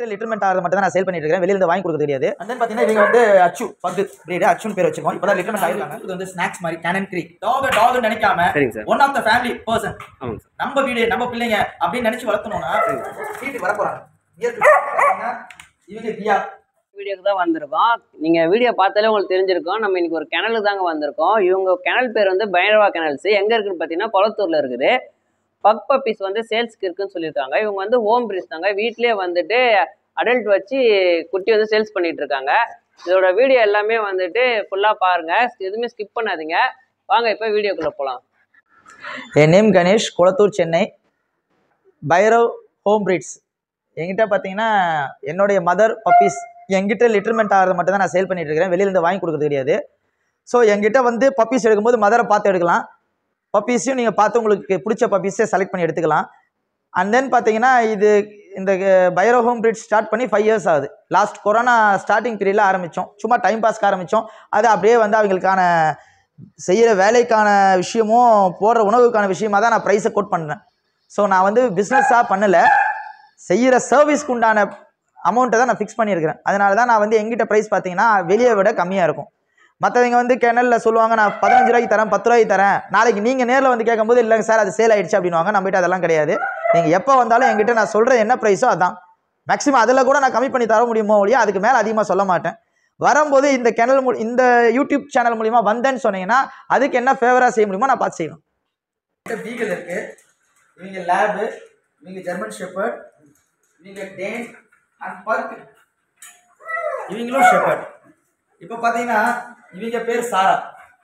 எங்கிட்ட லிட்டர்மெண்ட் ஆகிறது மட்டும் தான் நான் சேல் பண்ணிட்டு இருக்கேன் வெளியில இருந்து வாங்கி கொடுக்க தெரியாது அண்ட் தென் பார்த்தீங்கன்னா இவங்க வந்து அச்சு பத்து பிரீடு அச்சுன்னு பேர் வச்சிருக்கோம் இப்போ தான் லிட்டர்மெண்ட் ஆயிருக்காங்க இது வந்து ஸ்நாக்ஸ் மாதிரி கேனன் கிரீக் டாக் டாக் நினைக்காம சரிங்க sir one of the family person ஆமாங்க சார் நம்ம வீடு நம்ம பிள்ளைங்க அப்படின்னு நினைச்சு வளர்த்தணும்னா வீட்டுக்கு வர போறாங்க இவங்க தியா வீடியோக்கு தான் வந்திருக்கோம் நீங்க வீடியோ பார்த்தாலே உங்களுக்கு தெரிஞ்சிருக்கும் நம்ம இன்னைக்கு ஒரு கிணலுக்கு தாங்க வந்திருக்கோம் இவங்க கிணல் பேர் வந்து பைரவா கிணல்ஸ் எங்க இருக்குன்னு பார்த்தீங்கன்னா குளத்தூர்ல இருக்குது பக் பப்பீஸ் வந்து சேல்ஸ்க்கு இருக்குன்னு சொல்லியிருக்காங்க இவங்க வந்து ஹோம் பிரீஸ் தாங்க வீட்லயே வந்துட்டு அடல்ட் வச்சு குட்டி வந்து சேல்ஸ் பண்ணிட்டு இருக்காங்க இதோட வீடியோ எல்லாமே வந்துட்டு ஃபுல்லா பாருங்க எதுவுமே ஸ்கிப் பண்ணாதீங்க வாங்க இப்போ வீடியோக்குள்ள போலாம் என் name Ganesh Kolathur Chennai Bhairav home breeds என்கிட்ட பார்த்தீங்கன்னா என்னுடைய மதர் பப்பீஸ் என்கிட்ட லிட்டர்மெண்ட் ஆகிறது மட்டும் தான் நான் சேல் பண்ணிட்டு இருக்கிறேன் வெளியிலேருந்து வாங்கி கொடுக்கறது கிடையாது ஸோ என்கிட்ட வந்து பப்பீஸ் எடுக்கும்போது மதரை பார்த்து எடுக்கலாம் பப்பீஸையும் நீங்கள் பார்த்து உங்களுக்கு பிடிச்ச பப்பீஸை செலக்ட் பண்ணி எடுத்துக்கலாம் அண்ட் தென் பார்த்தீங்கன்னா இது இந்த பைரோ ஹோம் பிரீட் ஸ்டார்ட் பண்ணி ஃபைவ் இயர்ஸ் ஆகுது லாஸ்ட் கொரோனா ஸ்டார்டிங் பீரியடில் ஆரம்பித்தோம் சும்மா டைம் பாஸ்க்கு ஆரம்பித்தோம் அது அப்படியே வந்து அவங்களுக்கான செய்கிற வேலைக்கான விஷயமும் போடுற உணவுக்கான விஷயமா தான் நான் ப்ரைஸை கோட் பண்ணுறேன் ஸோ நான் வந்து பிஸ்னஸாக பண்ணலை செய்கிற சர்வீஸ்க்கு உண்டான அமௌண்ட்டை தான் நான் ஃபிக்ஸ் பண்ணியிருக்கிறேன் அதனால தான் நான் வந்து எங்கிட்ட ப்ரைஸ் பார்த்தீங்கன்னா வெளியே விட கம்மியாக இருக்கும் மற்றவங்க வந்து கிணலில் சொல்லுவாங்க நான் பதினஞ்சு ரூபாய்க்கு தரேன் பத்து ரூபாய்க்கு தரேன் நாளைக்கு நீங்கள் நேரில் வந்து கேட்கும்போது இல்லைங்க சார் அது சேல் ஆயிடுச்சு அப்படின்வாங்க நம்மகிட்ட அதெல்லாம் கிடையாது நீங்கள் எப்போ வந்தாலும் என்கிட்ட நான் சொல்கிற என்ன ப்ரைஸோ அதான் மேக்ஸிமம் அதில் கூட நான் கம்மி பண்ணி தர முடியுமோ ஒழிய அதுக்கு மேலே அதிகமாக சொல்ல மாட்டேன் வரும்போது இந்த கிணல் மூ இந்த யூடியூப் சேனல் மூலிமா வந்தேன்னு சொன்னீங்கன்னா அதுக்கு என்ன ஃபேவராக செய்ய முடியுமோ நான் பார்த்து செய்வேன் பீகல் இருக்கு இவங்க லேபு இவங்க ஜெர்மன் ஷெப்பர்ட் இவங்க டேன் அண்ட் பர்க் இவங்களும் ஷெப்பர்ட் இப்போ பார்த்தீங்கன்னா இவங்க பேர் சாரா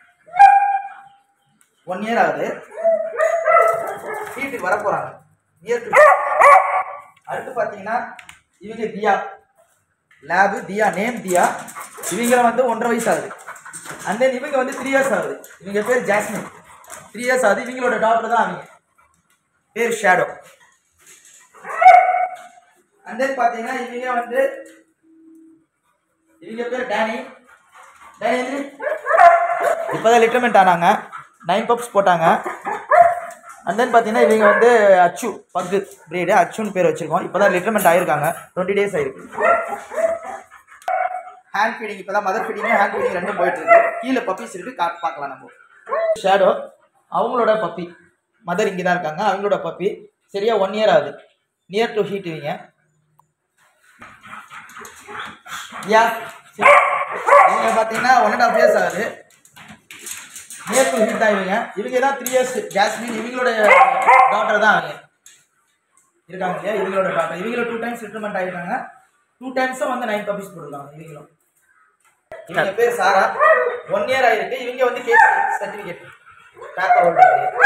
ஒன் இயர் ஆகுது வீட்டுக்கு வர போகிறாங்க நியர் அடுத்து பார்த்தீங்கன்னா இவங்க தியா லேபு தியா நேம் தியா இவங்க வந்து ஒன்றரை வயசு ஆகுது அண்ட் தென் இவங்க வந்து த்ரீ இயர்ஸ் ஆகுது இவங்க பேர் ஜாஸ்மின் த்ரீ இயர்ஸ் ஆகுது இவங்களோட டாக்டர் தான் அவங்க பேர் ஷேடோ அண்ட் தென் பார்த்தீங்கன்னா இவங்க வந்து இவங்க பேர் டேனி டேனி இப்போதான் லிட்டர்மெண்ட் ஆனாங்க நைன் பப்ஸ் போட்டாங்க அண்ட் தென் பார்த்தீங்கன்னா இவங்க வந்து அச்சு பக்கு பிரீடு அச்சுன்னு பேர் வச்சிருக்கோம் இப்போ தான் லிட்டர்மெண்ட் ஆயிருக்காங்க டுவெண்ட்டி டேஸ் ஆயிருக்கு ஹேண்ட் ஃபீடிங் இப்போ தான் மதர் ஃபீடிங் ஹேண்ட் ஃபீடிங் ரெண்டும் போயிட்டு இருக்கு கீழே பப்பீஸ் இருக்கு கா பார்க்கலாம் நம்ம ஷேடோ அவங்களோட பப்பி மதர் இங்கே தான் இருக்காங்க அவங்களோட பப்பி சரியா ஒன் இயர் ஆகுது நியர் டு ஹீட் இவங்க யா இவங்க பார்த்தீங்கன்னா ஒன் அண்ட் ஆஃப் இயர்ஸ் ஆகுது நியர் டு ஹீட் தான் இவங்க இவங்க தான் த்ரீ இயர்ஸ் ஜாஸ்மின் இவங்களோட டாக்டர் தான் அவங்க இருக்காங்க இல்லையா இவங்களோட டாக்டர் இவங்களும் டூ டைம்ஸ் ரிட்ரமெண்ட் ஆகிருக்காங்க டூ டைம்ஸும் வந்து நைன் பப்பீஸ் போட்டிருக்காங்க இவங்களும் இவங்க பேர் சாரா ஒன் இயர் ஆயிருக்கு இவங்க வந்து கேஸ் சர்டிஃபிகேட் பேப்பர் ஹோல்டர்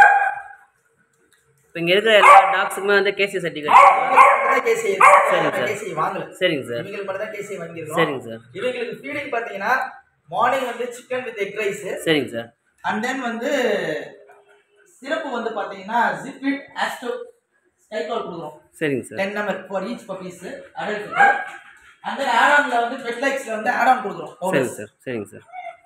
இப்போ இங்க இருக்கிற எல்லா டாக்ஸுக்குமே வந்து கேசி சர்டிஃபிகேட் கேசி சரிங்க சார். கேசி வாங்கல சரிங்க சார் இவங்களுக்கு மட்டும் தான் கேசி வாங்கியிருக்கோம் சரிங்க சார் இவங்களுக்கு ஃபீடிங் பார்த்தீங்கன்னா மார்னிங் வந்து சிக்கன் வித் எக் ரைஸ் சரிங்க சார் அண்ட் தென் வந்து சிறப்பு வந்து பார்த்தீங்கன்னா ஜிப்விட் ஆஸ்டோ ஸ்கைகால் கொடுக்குறோம் சரிங்க sir ten number for each puppies அடல்ட்டுக்கு அண்ட் தென் ஆடான்ல வந்து பெட்லைக்ஸ்ல வந்து ஆடான் கொடுக்குறோம் சரிங்க சார் சரிங்க sir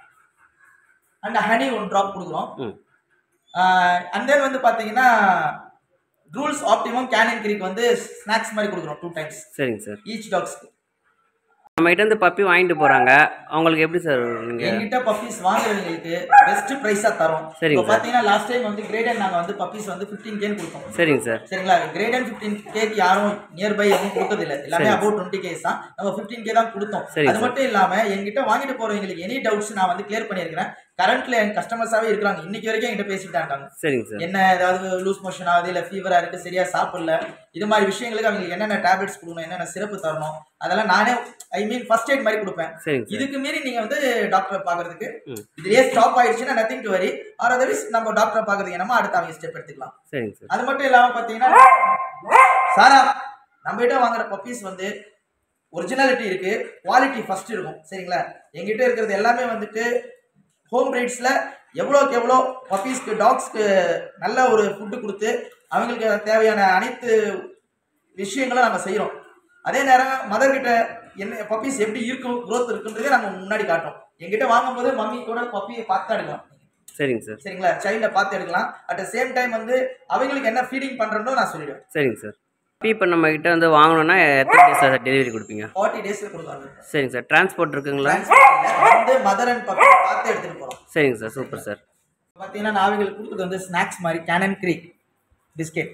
and honey one drop கொடுக்குறோம் ம் அண்ட் தென் வந்து பார்த்தீங்கன்னா ரூல்ஸ் ஆப்டிமம் கேனின் கிரிக் வந்து ஸ்நாக்ஸ் மாதிரி கொடுக்குறோம் டூ டைம்ஸ் சரிங்க சார் ஈச் டாக்ஸ்க்கு நம்ம கிட்ட இருந்து பப்பி வாங்கிட்டு போறாங்க அவங்களுக்கு எப்படி சார் நீங்க என்கிட்ட பப்பீஸ் வாங்குறவங்களுக்கு பெஸ்ட் ப்ரைஸா தரோம் சரிங்க இப்போ சார். பார்த்தீங்கன்னா லாஸ்ட் டைம் வந்து கிரேடன் நாங்கள் வந்து பப்பீஸ் வந்து ஃபிஃப்டீன் கேன்னு கொடுத்தோம் சரிங்க சார் சரிங்களா கிரேடன் ஃபிஃப்டீன் கேக்கு யாரும் நியர்பை எதுவும் கொடுத்ததில்ல எல்லாமே சரி. அபவுட் டுவெண்ட்டி கேஸ் தான் நம்ம ஃபிஃப்டீன் கே தான் கொடுத்தோம் சரிங்க அது சார். மட்டும் இல்லாம என்கிட்ட வாங்கிட்டு போறவங்களுக்கு எனி டவுட்ஸ் நான் வந்து கிளியர் பண்ணியிருக்கிறேன் கரண்ட்ல என் கஸ்டமர்ஸாவே இருக்காங்க இன்னைக்கு வரைக்கும் என்கிட்ட பேசிட்டு இருக்காங்க சரிங்க சார் என்ன ஏதாவது லூஸ் மோஷன் ஆகுது இல்லை ஃபீவரா இருக்கு சரியா சாப்பிடல இது மாதிரி விஷயங்களுக்கு அவங்களுக்கு என்னென்ன டேப்லெட்ஸ் கொடுக்கணும் என்னென்ன சிறப்பு தரணும் அதெல்லாம் நானே ஐ மீன் ஃபர்ஸ்ட் எய்ட் மாதிரி கொடுப்பேன் சரிங்க சார் இதுக்கு மீறி நீங்க வந்து டாக்டரை பாக்குறதுக்கு ம். இதுலயே ஸ்டாப் ஆயிடுச்சுன்னா nothing to worry or otherwise நம்ம டாக்டரை பாக்குறதுக்கு என்னமோ அடுத்து அவங்க ஸ்டெப் எடுத்துக்கலாம் சரிங்க சார் அது மட்டும் இல்லாம பாத்தீங்கன்னா சாரா நம்ம கிட்ட வாங்குற பப்பீஸ் வந்து ஒரிஜினாலிட்டி இருக்கு குவாலிட்டி ஃபர்ஸ்ட் இருக்கும் சரிங்களா எங்கிட்ட இருக்கிறது எல்லாமே வந்துட்டு ஹோம் ரைட்ஸ்ல எவ்வளோக்கு எவ்வளோ பப்பீஸ்க்கு டாக்ஸ்க்கு நல்ல ஒரு ஃபுட்டு கொடுத்து அவங்களுக்கு தேவையான அனைத்து விஷயங்களும் நம்ம செய்கிறோம் அதே நேரம் மதர் கிட்ட என்ன பப்பீஸ் எப்படி இருக்கும் growth இருக்குன்றதே நம்ம முன்னாடி காட்டுறோம் எங்கிட்ட வாங்கும்போது மம்மி கூட பப்பியை பார்த்து தான் எடுக்கலாம் சரிங்க சார் சரிங்களா சைல்டை பார்த்து எடுக்கலாம் அட் த சேம் டைம் வந்து அவங்களுக்கு என்ன ஃபீடிங் பண்ணுறோம் நான் சொல்லிடுவேன் சரிங்க சார் இப்போ நம்ம கிட்ட வந்து வாங்கணும்னா எத்தனை டேஸ் சார் டெலிவரி கொடுப்பீங்க ஃபார்ட்டி டேஸில் கொடுக்காங்க சரிங்க சார் டிரான்ஸ்போர்ட் இருக்குங்களா வந்து மதர் அண்ட் பப்பி பார்த்து எடுத்துகிட்டு போகலாம் சரிங்க சார் சூப்பர் சார் பார்த்தீங்கன்னா நான் அவங்களுக்கு கொடுக்குறது வந்து ஸ்நாக்ஸ் மாதிரி Canine Creek biscuit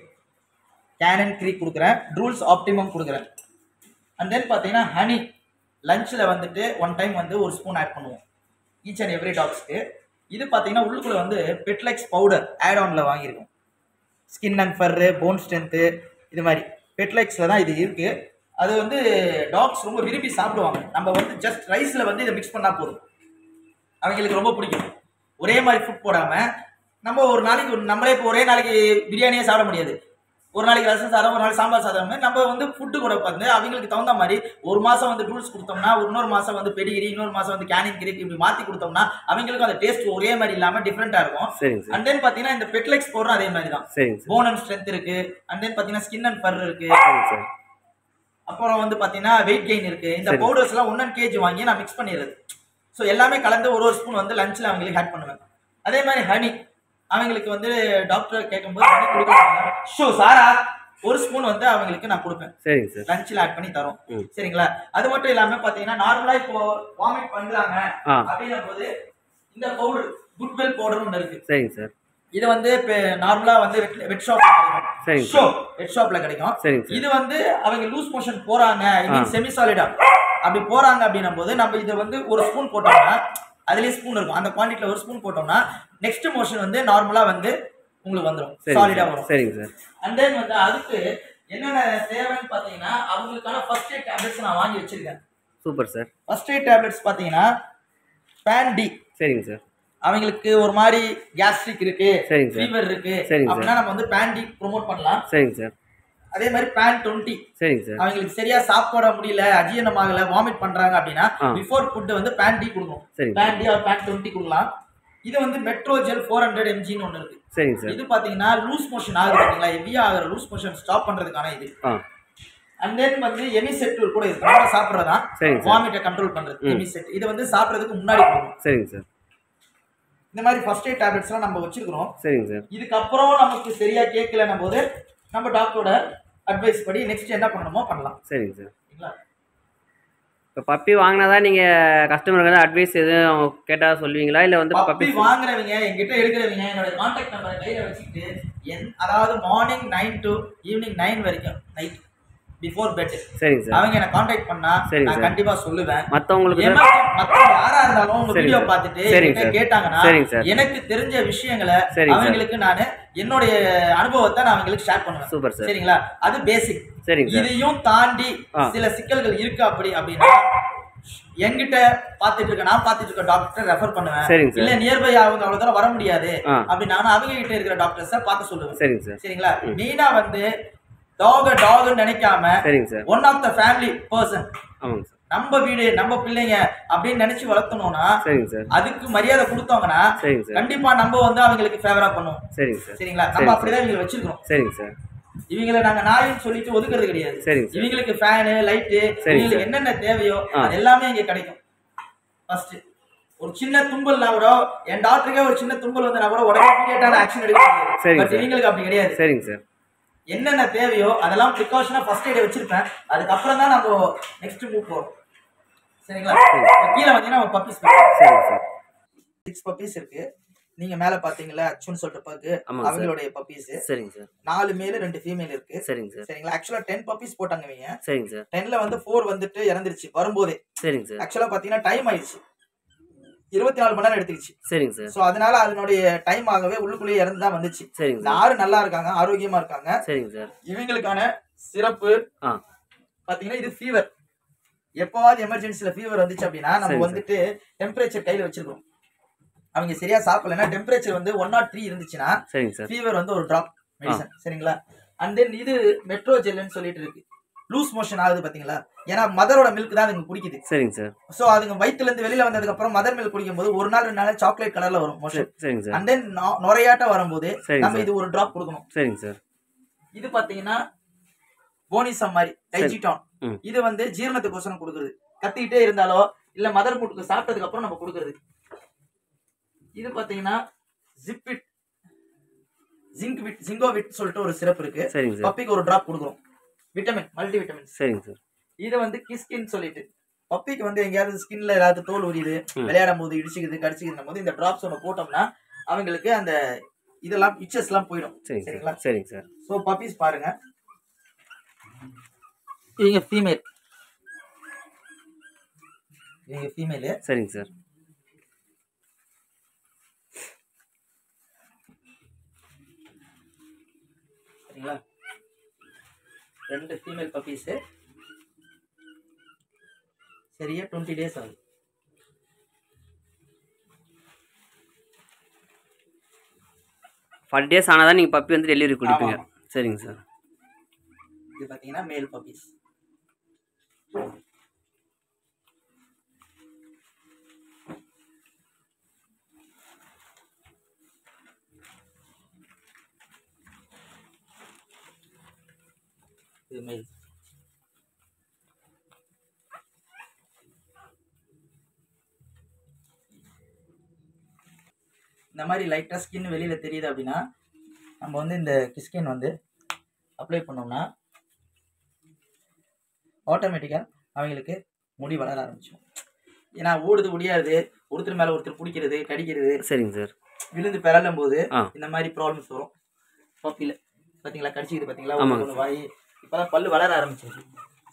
Canine Creek கொடுக்குறேன் ரூல்ஸ் ஆப்டிமம் கொடுக்குறேன் அண்ட் தென் பார்த்தீங்கன்னா ஹனி லஞ்சில் வந்துட்டு ஒன் டைம் வந்து ஒரு ஸ்பூன் ஆட் பண்ணுவோம் ஈச் அண்ட் எவ்ரி டாக்ஸ்க்கு இது பார்த்தீங்கன்னா உள்ளுக்குள்ளே வந்து பெட்லெக்ஸ் பவுடர் ஆட் ஆனில் வாங்கியிருக்கோம் skin and fur bone strength இது மாதிரி பெட்லெக்ஸில் தான் இது இருக்குது அது வந்து டாக்ஸ் ரொம்ப விரும்பி சாப்பிடுவாங்க நம்ம வந்து ஜஸ்ட் ரைஸில் வந்து இதை மிக்ஸ் பண்ணால் போதும் அவங்களுக்கு ரொம்ப பிடிக்கும் ஒரே மாதிரி ஃபுட் போடாமல் நம்ம ஒரு நாளைக்கு ஒரு- நம்மளே இப்போ ஒரே நாளைக்கு பிரியாணியே சாப்பிட முடியாது ஒரு நாளைக்கு ரசம் சாதம் ஒரு நாளைக்கு சாம்பார் சாதம் மாதிரி நம்ம வந்து ஃபுட்டு கூட வந்து அவங்களுக்கு தகுந்த மாதிரி ஒரு மாதம் வந்து ரூல்ஸ் கொடுத்தோம்னா இன்னொரு மாதம் வந்து பெடிகிரி இன்னொரு மாதம் வந்து கேனிங் கிரிக் இப்படி மாற்றி கொடுத்தோம்னா அவங்களுக்கும் அந்த டேஸ்ட் ஒரே மாதிரி இல்லாமல் டிஃப்ரெண்ட்டாக இருக்கும் சரிங்க சார் அண்ட் தென் பார்த்தீங்கன்னா இந்த பெட்லெக்ஸ் போடுறோம் அதே மாதிரி தான் சரிங்க சார் போன் அண்ட் ஸ்ட்ரென்த் இருக்கு அண்ட் தென் பார்த்தீங்கன்னா ஸ்கின் அண்ட் ஃபர் இருக்கு சரிங்க சார் அப்புறம் வந்து பார்த்தீங்கன்னா வெயிட் கெயின் இருக்கு இந்த சரி. பவுடர்ஸ் எல்லாம் ஒன் கேஜி வாங்கி நான் மிக்ஸ் பண்ணிடுறது ஸோ எல்லாமே கலந்து ஒரு ஒரு ஸ்பூன் வந்து லஞ்சில் அவங்களுக்கு ஆட் பண்ணுவேன் அதே மாதிரி ஹனி அவங்களுக்கு வந்து டாக்டர் கேட்கும்போது ஹனி கொடுக்குறாங்க ஷோ சாரா ஒரு ஸ்பூன் வந்து அவங்களுக்கு நான் கொடுப்பேன் சரிங்க சார் லஞ்சில் ஆட் பண்ணி தரோம் ம். சரிங்களா அது மட்டும் இல்லாம பாத்தீங்கன்னா நார்மலா இப்போ வாமிட் பண்றாங்க ஆ அப்படின்னும் போது இந்த பவுடர் குட்வெல் பவுடர் ஒன்று இருக்கு சரிங்க சார் இது வந்து இப்போ நார்மலா வந்து வெட் ஷாப்ல கிடைக்கும் சரிங்க ஷோ வெட் ஷாப்ல கிடைக்கும் சரிங்க சார் இது வந்து அவங்க லூஸ் மோஷன் போறாங்க ஐ மீன் ஆ. செமி சாலிடா அப்படி போறாங்க அப்படின்னும் போது நம்ம இதை வந்து ஒரு ஸ்பூன் போட்டோம்னா அதுலயே ஸ்பூன் இருக்கும் அந்த குவான்டிட்டில ஒரு ஸ்பூன் போட்டோம்னா நெக்ஸ்ட் மோஷன் வந்து நார்மலா வந்து உங்களுக்கு வந்துடும் சரிங்க சாலிடா சார் வரும் சரிங்க சார் அண்ட் தென் வந்து அதுக்கு என்னென்ன தேவைன்னு பார்த்தீங்கன்னா அவங்களுக்கான ஃபர்ஸ்ட் எய்ட் டேப்லெட்ஸ் நான் வாங்கி வச்சிருக்கேன் super sir first aid tablets பார்த்தீங்கன்னா பேன் டி சரிங்க சார் அவங்களுக்கு ஒரு மாதிரி கேஸ்ட்ரிக் இருக்கு சரிங்க சார் ஃபீவர் இருக்கு சரிங்க சார். அப்படின்னா நம்ம வந்து பேன் டி ப்ரோமோட் பண்ணலாம் சரிங்க சார் அதே மாதிரி பேன் டுவெண்ட்டி சரிங்க சார் அவங்களுக்கு சரியா சாப்பிட முடியல அஜீரணம் ஆகல வாமிட் பண்றாங்க அப்படின்னா ஆ. பிஃபோர் ஃபுட் வந்து பேன் டி கொடுக்கணும் சரிங்க pan D or pan twenty கொடுக்கலாம் இது வந்து மெட்ரோ ஜெல் ஃபோர் ஹண்ட்ரட் எம்ஜின்னு ஒன்று இருக்கு சரிங்க சார் இது பாத்தீங்கன்னா லூஸ் மோஷன் ஆகுது பாத்தீங்களா ஹெவியா ஆகிற லூஸ் மோஷன் ஸ்டாப் பண்றதுக்கான இது ஆ அண்ட் தென் வந்து எமிசெட்டூர் கூட இருக்கு நம்ம சாப்பிட்றதா சரிங்க சார் வாமிட்டை கண்ட்ரோல் பண்றது ம். எமிசெட் இது வந்து சாப்பிட்றதுக்கு முன்னாடி கொடுக்கணும் சரிங்க சார் இந்த மாதிரி ஃபர்ஸ்ட் எய்ட் டேப்லெட்ஸ்லாம் நம்ம வச்சிருக்கிறோம் சரிங்க சார் இதுக்கப்புறம் நமக்கு சரியா கேட்கலன்னும் போது நம்ம டாக்டரோட அட்வைஸ் படி நெக்ஸ்ட் என்ன பண்ணணுமோ பண்ணலாம் சரிங்க சார் சரிங்களா இப்போ பப்பி வாங்கினா நீங்கள் கஸ்டமருக்கு வந்து அட்வைஸ் எதுவும் கேட்டால் சொல்லுவீங்களா இல்லை வந்து பப்பி பப்பி வாங்குறவங்க என்கிட்ட எடுக்கிறவங்க என்னோட கான்டாக்ட் நம்பரை கையில வச்சுக்கிட்டு என் அதாவது morning nine to evening nine வரைக்கும் நைட் பிஃபோர் பெட் சரிங்க சார் அவங்க என்ன கான்டாக்ட் பண்ணா சரிங்க நான் சார். கண்டிப்பா சொல்லுவேன் மற்றவங்களுக்கு தான் Emergency- மத்தவங்க யாரா இருந்தாலும் உங்க சரிங்க வீடியோ சார். பார்த்துட்டு சரிங்க என்கிட்ட சார். கேட்டாங்கன்னா சரிங்க சார். எனக்கு தெரிஞ்ச விஷயங்களை சரிங்க சார். அவங்களுக்கு நான் என்னுடைய அனுபவத்தை நான் அவங்களுக்கு ஷேர் பண்ணுவேன் சூப்பர் சார் சரிங்களா அது பேசிக் சரிங்க சார் இதையும் தாண்டி ஆ. சில சிக்கல்கள் இருக்கு அப்படி அப்படின்னா என்கிட்ட பாத்துட்டு இருக்க நான் பாத்துட்டு இருக்க டாக்டர் ரெஃபர் பண்ணுவேன் சரிங்க சார் இல்ல நியர்பை அவங்க அவ்வளவு தூரம் வர முடியாது ஆ அப்படின்னா அவங்க கிட்ட இருக்கிற டாக்டர்ஸ பார்க்க சொல்லுவேன் சரிங்க சார் சரிங்களா மெயினா வந்து டாக டாக்னு நினைக்காம சரிங்க sir one of the family person ஆமாங்க சார் நம்ம வீடு நம்ம பிள்ளைங்க அப்படின்னு நினைச்சு வளர்த்தணும்னா சரிங்க சார் அதுக்கு மரியாதை கொடுத்தோங்கன்னா சரிங்க சார் கண்டிப்பா நம்ம வந்து அவங்களுக்கு ஃபேவரா பண்ணுவோம் சரிங்க சார் சரிங்களா நம்ம சரி. அப்படிதான் இவங்களை வச்சிருக்கோம் சரிங்க சார் இவங்களை நாங்க நாயின்னு சொல்லிட்டு ஒதுக்குறது கிடையாது சரிங்க சார் இவங்களுக்கு ஃபேனு லைட்டு சரி, இவங்களுக்கு என்னென்ன தேவையோ ஆ. அது எல்லாமே இங்க கிடைக்கும் ஃபர்ஸ்ட் ஒரு சின்ன தும்பல்னா கூட என் டாக்டருக்கே ஒரு சின்ன தும்பல் வந்து நான் கூட உடனே இமீடியட்டான ஆக்ஷன் எடுக்க சரிங்க பட் சார். இவங்களுக்கு அப்படி கிடையாது சரிங்க சார் என்னென்ன தேவையோ அதெல்லாம் ப்ரிகாஷனா ஃபர்ஸ்ட் எய்ட வச்சிருப்பேன் அதுக்கப்புறம் தான் நம்ம நெக்ஸ்ட் மூவ் போறோம் சரிங்களா இப்ப கீழே வந்தீங்கன்னா நம்ம பப்பீஸ் சரிங்க சார் சிக்ஸ் பப்பீஸ் இருக்கு நீங்க மேல பாத்தீங்களா அச்சுன்னு சொல்லிட்டு பாக்கு ஆமாங்க சார் அவங்களுடைய பப்பீஸ் சரிங்க சார் நாலு மேல் ரெண்டு ஃபீமேல் இருக்கு சரிங்க சார் சரிங்களா ஆக்சுவலா டென் பப்பீஸ் போட்டாங்க இவங்க சரிங்க சார் டென்ல வந்து ஃபோர் வந்துட்டு இறந்துருச்சு வரும்போதே சரிங்க சார் ஆக்சுவலா பாத்தீங்கன்னா டைம் ஆயிடுச்சு இருபத்தி நாலு மணி நேரம் எடுத்துக்கிச்சு சரிங்க சார் ஸோ அதனால அதனுடைய டைம் ஆகவே உள்ளுக்குள்ளேயே இறந்து தான் வந்துச்சு சரிங்க இந்த சார் ஆறு நல்லா இருக்காங்க ஆரோக்கியமா இருக்காங்க சரிங்க சார் இவங்களுக்கான சிறப்பு ஆ பாத்தீங்கன்னா இது ஃபீவர் எப்பவாவது எமர்ஜென்சில ஃபீவர் வந்துச்சு அப்படின்னா நம்ம சரி, வந்துட்டு டெம்பரேச்சர் கையில வச்சிருக்கோம் அவங்க சரியா சாப்பிடலன்னா டெம்பரேச்சர் வந்து ஒன் நாட் த்ரீ இருந்துச்சுன்னா சரிங்க சார் ஃபீவர் வந்து ஒரு டிராப் மெடிசன் சரிங்களா அண்ட் தென் இது மெட்ரோ ஜெல்லுன்னு சொல்லிட்டு இருக்கு லூஸ் மோஷன் ஆகுது பாத்தீங்களா ஏன்னா மதரோட மில்க் தான் அதுங்க பிடிக்குது சரிங்க சார் சோ அதுங்க வயித்துல இருந்து வெளியில வந்ததுக்கு அப்புறம் மதர் மில்க் குடிக்கும் போது ஒரு நாள் ரெண்டு நாள் சாக்லேட் கலர்ல வரும் மோஷன் சரி- சரிங்க சார் அண்ட் தென் நுரையாட்ட வரும்போது சரிங்க நம்ம சார் இது ஒரு டிராப் கொடுக்கணும் சரிங்க சார் இது பாத்தீங்கன்னா போனிசம் மாதிரி டைஜிட்டான் ம். இது வந்து ஜீரணத்துக்கோசரம் கொடுக்குறது கத்திக்கிட்டே இருந்தாலோ இல்ல மதர் முட்டுக்கு சாப்பிட்டதுக்கு அப்புறம் நம்ம கொடுக்குறது இது பாத்தீங்கன்னா ஜிப்பிட் ஜிங்க் விட் ஜிங்கோ விட் சொல்லிட்டு ஒரு சிறப்பு இருக்கு சரிங்க சார் பப்பிக்கு ஒரு டிராப் கொடுக்குறோம் விட்டமின் மல்டி விட்டமின்ஸ் சரிங்க சார் இது வந்து கிஸ்கின் சொல்லிட்டு பப்பிக்கு வந்து எங்கேயாவது ஸ்கின்ல ஏதாவது தோல் உரியுது ம். விளையாடும் போது இடிச்சுக்குது கடிச்சுக்குதும் போது இந்த டிராப்ஸ் ஒன்று போட்டோம்னா அவங்களுக்கு அந்த இதெல்லாம் இச்சஸ் எல்லாம் போயிடும் சரிங்க சரிங்களா சார் சரிங்க சார் ஸோ பப்பீஸ் பாருங்க இவங்க ஃபீமேல் இவங்க ஃபீமேலு சரிங்க சார் சரிங்களா ரெண்டு ஃபீமேல் பப்பீஸு சரியா டுவெண்ட்டி டேஸ் ஆகுது ஃபார்ட்டி டேஸ் ஆனால் தான் நீங்கள் பப்பி வந்து டெலிவரி கொடுப்பீங்க ஆமா. சரிங்க சார் இது பார்த்தீங்கன்னா மேல் பப்பீஸ் இது மேல் இந்த மாதிரி லைட்டாக ஸ்கின் வெளியில் தெரியுது அப்படின்னா நம்ம வந்து இந்த கிஸ்கின் வந்து அப்ளை பண்ணோம்னா ஆட்டோமேட்டிக்காக அவங்களுக்கு முடி வளர ஆரம்பிச்சிடும் ஏன்னா ஓடுது ஒடியாது ஒருத்தர் மேலே ஒருத்தர் பிடிக்கிறது கடிக்கிறது சரிங்க சார் விழுந்து பிறலும் போது ஆ. இந்த மாதிரி ப்ராப்ளம்ஸ் வரும் பப்பியில் பார்த்தீங்களா கடிச்சிக்குது பார்த்தீங்களா ஆமாங்க. ஒன்று வாய் இப்போதான் பல்லு வளர ஆரம்பிச்சிருச்சு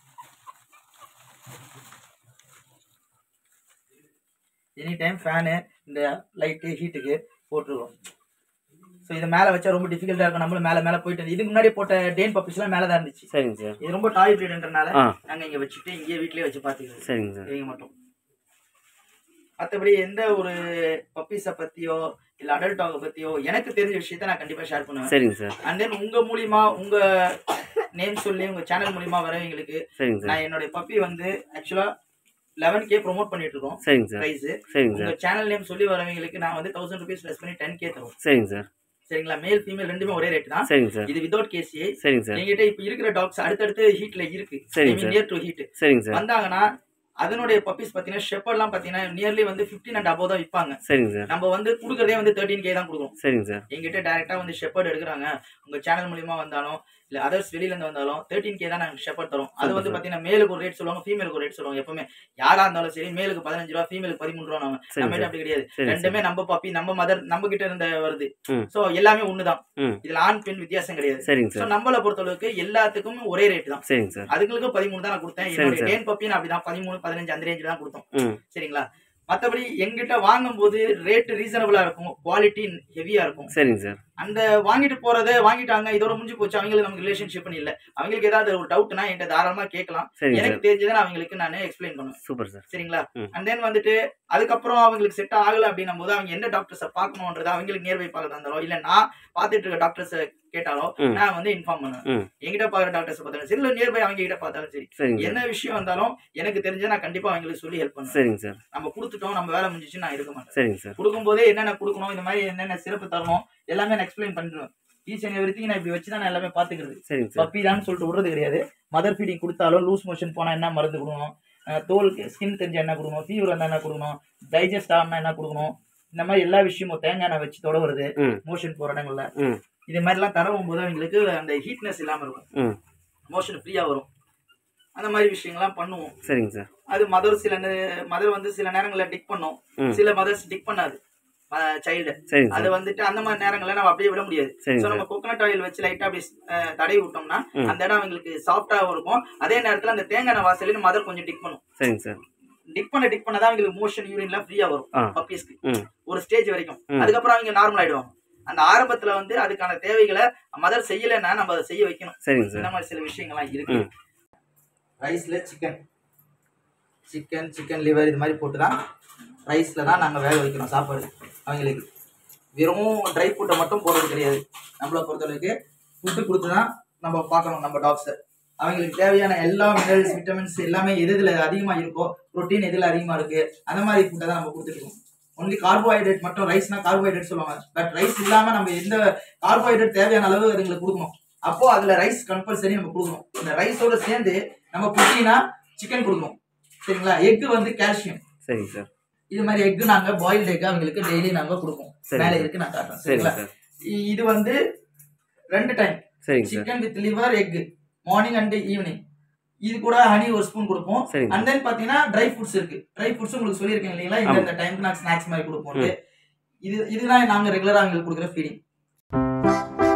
எனி டைம் ஃபேனு இந்த லைட்டு ஹீட்டுக்கு போட்டுருவோம் ஸோ இதை மேலே வச்சா ரொம்ப டிஃபிகல்ட்டாக இருக்கும் நம்மளும் மேலே மேலே போயிட்டு இருந்து- இதுக்கு முன்னாடி போட்ட டேன் பப்பீஸ்லாம் மேலே தான் இருந்துச்சு சரிங்க சார் இது ரொம்ப டாய் ப்ரீடுன்றனால ஆ நாங்கள் இங்கே வச்சுட்டு இங்கேயே வீட்லயே வச்சு பார்த்துக்கிறோம் சரிங்க சார் இவங்க மட்டும் மற்றபடி எந்த ஒரு பப்பீஸை பற்றியோ இல்லை அடல்ட் டாகை பற்றியோ எனக்கு தெரிஞ்ச விஷயத்த நான் கண்டிப்பாக ஷேர் பண்ணுவேன் சரிங்க சார் அண்ட் தென் உங்கள் மூலியமா உங்கள் நேம் சொல்லி உங்கள் சேனல் மூலியமா வரவங்களுக்கு சரிங்க சார் நான் என்னுடைய பப்பி வந்து ஆக்சுவலாக லெவன் கே ப்ரோமோட் பண்ணிட்டு இருக்கோம் சரிங்க சார் ப்ரைஸு சரிங்க சார் உங்கள் சேனல் நேம் சொல்லி வரவங்களுக்கு நான் வந்து தௌசண்ட் ருபீஸ் ப்ளஸ் பண்ணி டென் கே தருவோம் சரிங்க சார் சரிங்களா மேல் ஃபீமேல் ரெண்டுமே ஒரே ரேட் தான் சரிங்க சார் இது வித்தவுட் கேசிஐ சரிங்க சார் எங்கிட்ட இப்போ இருக்கிற டாக்ஸ் அடுத்தடுத்து ஹீட்ல இருக்கு சரிங்க சார். நியர் டு ஹீட் சரிங்க சார் வந்தாங்கன்னா அதனுடைய பப்பீஸ் பார்த்தீங்கன்னா ஷெப்பர்ட்லாம் பார்த்தீங்கன்னா நியர்லி வந்து ஃபிஃப்டீன் அண்ட் above தான் விற்பாங்க சரிங்க சார் நம்ம வந்து கொடுக்குறதே வந்து தேர்ட்டின் கே தான் கொடுக்குறோம் சரிங்க சார் எங்கிட்ட டேரெக்டாக வந்து ஷெப்பர்ட் எடுக்கிறாங்க உங்கள் சேனல் மூலியமா வந்தாலும் இல்லை அதர்ஸ் வெளியிலேருந்து வந்தாலும் தேர்ட்டின் கே தான் நாங்கள் ஷெப்பர்ட் தரோம் அது வந்து Super, sir. பார்த்தீங்கன்னா மேலுக்கு ஒரு ரேட் சொல்லுவாங்க ஃபீமேலுக்கு ஒரு ரேட் சொல்லுவாங்க எப்பவுமே யாராக இருந்தாலும் சரி மேலுக்கு பதினஞ்சு ரூபா ஃபீமேலுக்கு பதிமூணு ரூபா நம்ம சரிங்க நம்ம சார் அப்படி கிடையாது சரிங்க சார் ரெண்டுமே நம்ம பப்பி நம்ம மதர் நம்ம கிட்ட இருந்த வருது ம். ஸோ எல்லாமே ஒன்று தான் ம் இதில் ஆண் பெண் வித்தியாசம் கிடையாது சரிங்க ஸோ சார் நம்மளை பொறுத்தளவுக்கு எல்லாத்துக்கும் ஒரே ரேட் தான் சரிங்க சார் அதுங்களுக்கு பதிமூணு தான் நான் கொடுத்தேன் சரி, என்னுடைய sir. டேன் பப்பி நான் அப்படிதான் பதிமூணு பதினஞ்சு அந்த ரேஞ்சில் தான் கொடுத்தோம் ம் சரிங்களா மற்றபடி எங்கிட்ட வாங்கும்போது ரேட் ரீசனபிளா இருக்கும் குவாலிட்டி ஹெவியா இருக்கும் சரிங்க சார் அந்த வாங்கிட்டு போறதை வாங்கிட்டாங்க இதோட முடிஞ்சு போச்சு அவங்களுக்கு நமக்கு ரிலேஷன்ஷிப் இல்ல அவங்களுக்கு ஏதாவது ஒரு டவுட்னா என்கிட்ட தாராளமா கேட்கலாம் சரிங்க எனக்கு சார் தெரிஞ்சதை நான் அவங்களுக்கு நான் எக்ஸ்பிளைன் பண்ணுவேன் சூப்பர் சார் சரிங்களா ம். அண்ட் தென் வந்துட்டு அதுக்கப்புறம் அவங்களுக்கு செட் ஆகல அப்படின்னும் போது அவங்க எந்த டாக்டர்ஸை பார்க்கணுன்றது அவங்களுக்கு நியர்பை பார்க்கறதா இருந்தாலும் இல்ல நான் பார்த்துட்டு இருக்க டாக்டர்ஸை கேட்டாலோ ம். நான் வந்து இன்ஃபார்ம் பண்ணுவேன் ம். எங்கிட்ட பார்க்குற டாக்டர்ஸ் பார்த்தாலும் சரி இல்ல நியர்பை அவங்க கிட்ட பார்த்தாலும் சரி சரிங்க சார் என்ன விஷயம் வந்தாலும் எனக்கு தெரிஞ்ச நான் கண்டிப்பா அவங்களுக்கு சொல்லி ஹெல்ப் பண்ணுவேன் சரிங்க சார் நம்ம கொடுத்துட்டோம் நம்ம வேலை முடிஞ்சிச்சு நான் இருக்க மாட்டேன் சரிங்க சார் கொடுக்கும்போதே என்னென்ன கொடுக்கணும் இந்த மாதிரி என்னென்ன சிறப்பு தரணும் எல்லாமே நான் எக்ஸ்பிளைன் பண்ணிடுவேன் ஈச் அண்ட் எவ்ரி நான் இப்படி வச்சு தான் நான் எல்லாமே பார்த்துக்கிறது சரிங்க சார் பப்பி தான் சொல்லிட்டு விடுறது கிடையாது மதர் ஃபீடிங் கொடுத்தாலும் லூஸ் மோஷன் போனால் என்ன மருந்து கொடுக்கணும் அஹ் தோலுக்கு ஸ்கின் தெரிஞ்ச என்ன கொடுக்கணும் ஃபீவர் வந்தால் என்ன கொடுக்கணும் டைஜஸ்ட் ஆகணும்னா என்ன கொடுக்கணும் இந்த மாதிரி எல்லா விஷயமும் தேங்காய் எண்ணெய் வச்சு தொட வருது ம் மோஷன் போகிற இடங்கள்ல ம் இது மாதிரிலாம் தரவும் போது அவங்களுக்கு அந்த ஹீட்னஸ் இல்லாமல் இருக்கும் ம் மோஷன் ஃப்ரீயாக வரும் அந்த மாதிரி விஷயங்கள்லாம் பண்ணுவோம் சரிங்க சார் அது மதர் சில மதர் வந்து சில நேரங்களில் டிக் பண்ணும் ம் சில மதர்ஸ் டிக் பண்ணாது சைல்டு சரிங்க அது சார் வந்துட்டு அந்த மாதிரி நேரங்களில் நம்ம அப்படியே விட முடியாது சரிங்க ஸோ சார் நம்ம கோகனட் ஆயில் வச்சு லைட்டா அப்படி அஹ், தடவி விட்டோம்னா ம். அந்த இடம் அவங்களுக்கு சாஃப்டாகவும் இருக்கும் அதே நேரத்துல அந்த தேங்காய் எண்ணெய் வாசலில் மதர் கொஞ்சம் டிக் பண்ணும் சரிங்க சார் டிக் பண்ண டிக் பண்ணதான் அவங்களுக்கு மோஷன் யூரின்லாம் ஃப்ரீயா வரும் ஆ பப்பீஸ்க்கு ம் ஒரு ஸ்டேஜ் வரைக்கும் ம். அதுக்கப்புறம் அவங்க நார்மல் ஆயிடுவாங்க அந்த ஆரம்பத்துல வந்து அதுக்கான தேவைகளை மதர் செய்யலைன்னா நம்ம அதை செய்ய வைக்கணும் சரிங்க இந்த சார் மாதிரி சில விஷயங்கள்லாம் இருக்கு ம். ரைஸ்ல சிக்கன் சிக்கன் சிக்கன் லிவர் இது மாதிரி போட்டு தான் ரைஸ்ல தான் நாங்கள் வேக வைக்கிறோம் சாப்பாடு அவங்களுக்கு வெறும் ட்ரை ஃபுட்டை மட்டும் போடுறது கிடையாது நம்மளை பொறுத்தளவுக்கு ஃபுட்டு கொடுத்து தான் நம்ம பார்க்கணும் நம்ம டாக்ஸை அவங்களுக்கு தேவையான எல்லா மினரல்ஸ் விட்டமின்ஸ் எல்லாமே எது இதில் அதிகமாக இருக்கோ ப்ரோட்டீன் எதில் அதிகமாக இருக்கு அந்த மாதிரி ஃபுட்டை தான் நம்ம கொடுத்துருக்கோம் ஒன்லி கார்போஹைட்ரேட் மட்டும் ரைஸ்னா கார்போஹைட்ரேட் சொல்லுவாங்க பட் ரைஸ் இல்லாமல் நம்ம எந்த கார்போஹைட்ரேட் தேவையான அளவு அதுங்களுக்கு கொடுக்கணும் அப்போ அதுல ரைஸ் கம்பல்சரி நம்ம கொடுக்கணும் இந்த ரைஸோட சேர்ந்து நம்ம புரோட்டீனா சிக்கன் கொடுக்கணும் சரிங்களா எக் வந்து கால்சியம் சரிங்க சார் இது மாதிரி எக் நாங்க பாயில்டு எக் அவங்களுக்கு டெய்லி நாங்க கொடுப்போம் சரிங்க மேலே சார். இருக்கு நான் காட்டுறேன் சரிங்க சரிங்களா சார் இ- இது வந்து ரெண்டு டைம் சரிங்க sir chicken with liver egg morning and evening இது கூட ஹனி ஒரு ஸ்பூன் கொடுப்போம் சரிங்க அண்ட் தென் பாத்தீங்கன்னா ட்ரை ஃப்ரூட்ஸ் இருக்கு ட்ரை ஃப்ரூட்ஸ் உங்களுக்கு சொல்லியிருக்கேன் இல்லைங்களா இந்த இந்த டைம்க்கு நாங்கள் ஸ்நாக்ஸ் மாதிரி கொடுப்போம் இது இதுதான் நாங்க ரெகுலரா எங்களுக்கு கொடுக்குற ஃபீடிங்